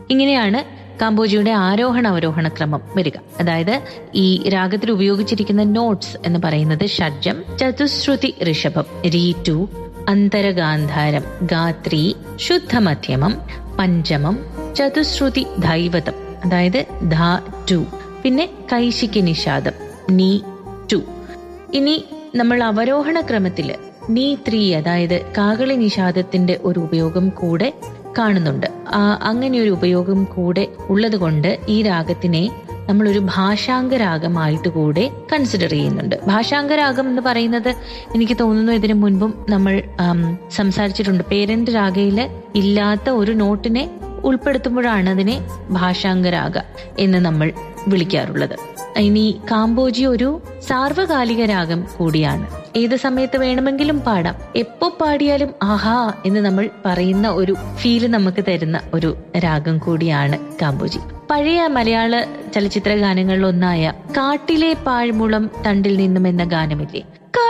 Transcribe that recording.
ഇങ്ങനെയാണ് കാമ്പോജിയുടെ ആരോഹണ അവരോഹണ ക്രമം വരിക അതായത് ഈ രാഗത്തിൽ ഉപയോഗിച്ചിരിക്കുന്ന നോട്ട്സ് എന്ന് പറയുന്നത് ഷഡ്ജം ചതുശ്രുതി ഋഷഭം രീറ്റു അന്തരഗാന്ധാരം ഗാത്രി ശുദ്ധമധ്യമം പഞ്ചമം ചതുശ്രുതി ധൈവതം അതായത് ധ ടു പിന്നെ കൈശിക്ക് നിഷാദം നീ ടു ഇനി നമ്മൾ അവരോഹണ ക്രമത്തില് നീ ത്രീ അതായത് കാകളി നിഷാദത്തിന്റെ ഒരു ഉപയോഗം കൂടെ കാണുന്നുണ്ട് ആ അങ്ങനെ ഒരു ഉപയോഗം കൂടെ ഉള്ളത് കൊണ്ട് ഈ രാഗത്തിനെ നമ്മൾ ഒരു ഭാഷാംഗ രാഗമായിട്ട് കൂടെ കൺസിഡർ ചെയ്യുന്നുണ്ട് ഭാഷാംഗ രാഗം എന്ന് പറയുന്നത് എനിക്ക് തോന്നുന്നു ഇതിനു മുൻപും നമ്മൾ ആം, സംസാരിച്ചിട്ടുണ്ട് പേരന്റ് രാഗയില് ഇല്ലാത്ത ഒരു നോട്ടിനെ ഉൾപ്പെടുത്തുമ്പോഴാണ് അതിനെ ഭാഷാംഗ രാഗ എന്ന് നമ്മൾ വിളിക്കാറുള്ളത് ഇനി കാമ്പോജി ഒരു സാർവകാലിക രാഗം കൂടിയാണ് ഏത് സമയത്ത് വേണമെങ്കിലും പാടാം എപ്പോ പാടിയാലും ആഹാ എന്ന് നമ്മൾ പറയുന്ന ഒരു ഫീല് നമുക്ക് തരുന്ന ഒരു രാഗം കൂടിയാണ് കാമ്പോജി പഴയ മലയാള ചലച്ചിത്ര ഗാനങ്ങളിലൊന്നായ കാട്ടിലെ പാഴ്മുളം തണ്ടിൽ നിന്നും എന്ന ഗാനമില്ലേ